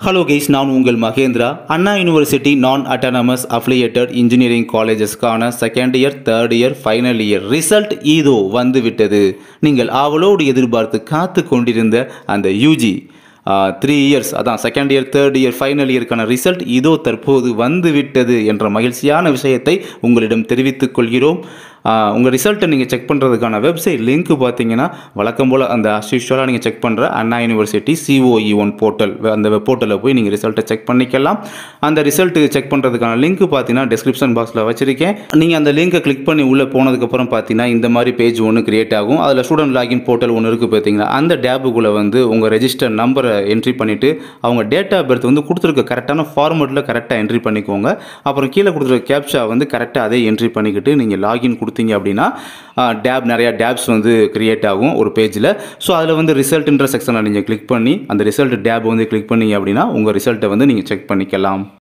hello guys நான் உங்கள் Mahendra Anna university நான் அட்டானமஸ் அஃபிலியேட்டட் இன்ஜினியரிங் காலேஜஸ்க்கான second year third year final year result இதோ வந்துவிட்டது நீங்கள் ஆவலோடு எதிர்பார்த்து காத்து கொண்டிருந்த அந்த யூஜி த்ரீ இயர்ஸ் அதான் second year third year final இயருக்கான ரிசல்ட் இதோ தற்போது வந்துவிட்டது என்ற மகிழ்ச்சியான விஷயத்தை உங்களிடம் தெரிவித்துக் கொள்கிறோம் ஆஹ் உங்கள் ரிசல்ட்டை நீங்கள் செக் பண்ணுறதுக்கான வெப்சைட் லிங்க் பார்த்தீங்கன்னா வழக்கம் போல் அந்த அஸ்யூஷுவலாக நீங்கள் செக் பண்ணுற Anna university COE one portal அந்த வெப் போர்ட்டலில் போய் நீங்கள் ரிசல்ட்டை செக் பண்ணிக்கலாம் அந்த ரிசல்ட்டு செக் பண்ணுறதுக்கான லிங்க் பார்த்தீங்கன்னா டிஸ்கிரிப்ஷன் பாக்ஸில் வச்சிருக்கேன் நீங்கள் அந்த லிங்கை கிளிக் பண்ணி உள்ளே போனதுக்கப்புறம் பார்த்தீங்கன்னா இந்த மாதிரி பேஜ் ஒன்று கிரியேட் ஆகும் அதில் ஸ்டூடெண்ட் லாகின் போர்ட்டல் ஒன்று இருக்குது பார்த்தீங்களா அந்த டேபுக்குள்ளே வந்து உங்கள் ரெஜிஸ்டர் நம்பரை என்ட்ரி பண்ணிவிட்டு அவங்க டேட் ஆஃப் பர்த் வந்து கொடுத்துருக்க கரெக்டான ஃபார்மெட்டில் கரெக்டாக என்ட்ரி பண்ணிக்கோங்க அப்புறம் கீழே கொடுத்துருக்க கேப்ஷா வந்து கரெக்டாக அதே என்ட்ரி பண்ணிக்கிட்டு நீங்கள் லாகின் கொடுத்தீங்க அப்படின்னா டேப் நிறையா டேப்ஸ் வந்து கிரியேட் ஆகும் ஒரு பேஜில் ஸோ அதில் வந்து ரிசல்ட்ன்ற செக்ஷனை நீங்கள் கிளிக் பண்ணி அந்த ரிசல்ட் டேப் வந்து கிளிக் பண்ணீங்க அப்படின்னா உங்கள் ரிசல்ட்டை வந்து நீங்கள் செக் பண்ணிக்கலாம்